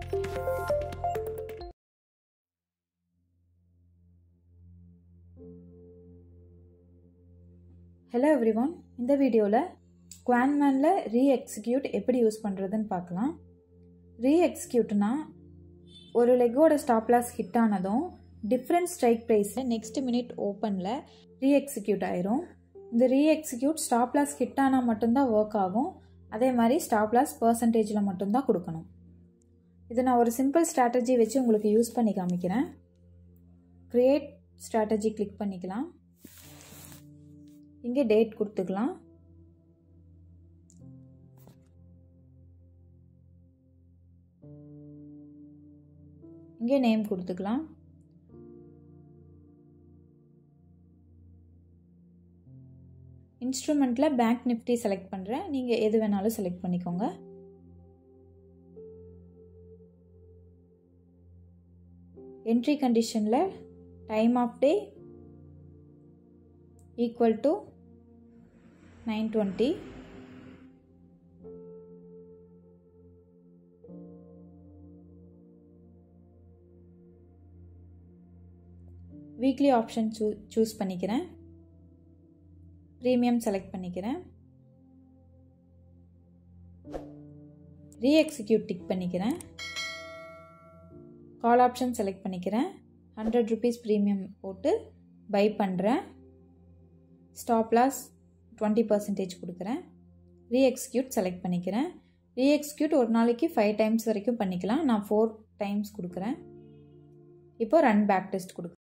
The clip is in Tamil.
ஹலோ எவ்ரிவான் இந்த வீடியோவில் குவான்மேனில் ரீ எக்ஸிக்யூட் எப்படி யூஸ் பண்ணுறதுன்னு பார்க்கலாம் ரீ எக்ஸிக்யூட்னா ஒரு லெக்கோட ஸ்டாப் லாஸ் ஹிட் ஆனதும் டிஃப்ரெண்ட் ஸ்ட்ரைக் ப்ரைஸில் நெக்ஸ்ட் மினிட் ஓப்பனில் ரீ எக்ஸிக்யூட் ஆயிரும் இந்த re execute stop loss hit ஆனால் மட்டும்தான் ஒர்க் ஆகும் அதே மாதிரி ஸ்டாப் லாஸ் பர்சன்டேஜில் மட்டும்தான் கொடுக்கணும் இது நான் ஒரு சிம்பிள் ஸ்ட்ராட்டஜி வச்சு உங்களுக்கு யூஸ் பண்ணி காமிக்கிறேன் க்ரியேட் ஸ்ட்ராட்டஜி கிளிக் பண்ணிக்கலாம் இங்கே டேட் கொடுத்துக்கலாம் இங்கே நேம் கொடுத்துக்கலாம் இன்ஸ்ட்ருமெண்ட்டில் பேங்க் நிஃப்டி செலக்ட் பண்ணுறேன் நீங்கள் எது வேணாலும் செலக்ட் பண்ணிக்கோங்க என்ட்ரி கண்டிஷனில் time of day equal to nine twenty weekly option சூ சூஸ் பண்ணிக்கிறேன் ப்ரீமியம் செலக்ட் பண்ணிக்கிறேன் ரீ எக்ஸிக்யூட் டிக் பண்ணிக்கிறேன் கால் ஆப்ஷன் செலக்ட் பண்ணிக்கிறேன் ஹண்ட்ரட் ருபீஸ் ப்ரீமியம் போட்டு பை பண்ணுறேன் ஸ்டாப் லாஸ் டுவெண்ட்டி பர்சன்டேஜ் கொடுக்குறேன் ரீ எக்ஸிக்யூட் செலக்ட் பண்ணிக்கிறேன் ரீ எக்ஸிக்யூட் ஒரு நாளைக்கு ஃபைவ் டைம்ஸ் வரைக்கும் பண்ணிக்கலாம் நான் ஃபோர் டைம்ஸ் கொடுக்குறேன் இப்போ ரன் பேக் டெஸ்ட் கொடுக்குறேன்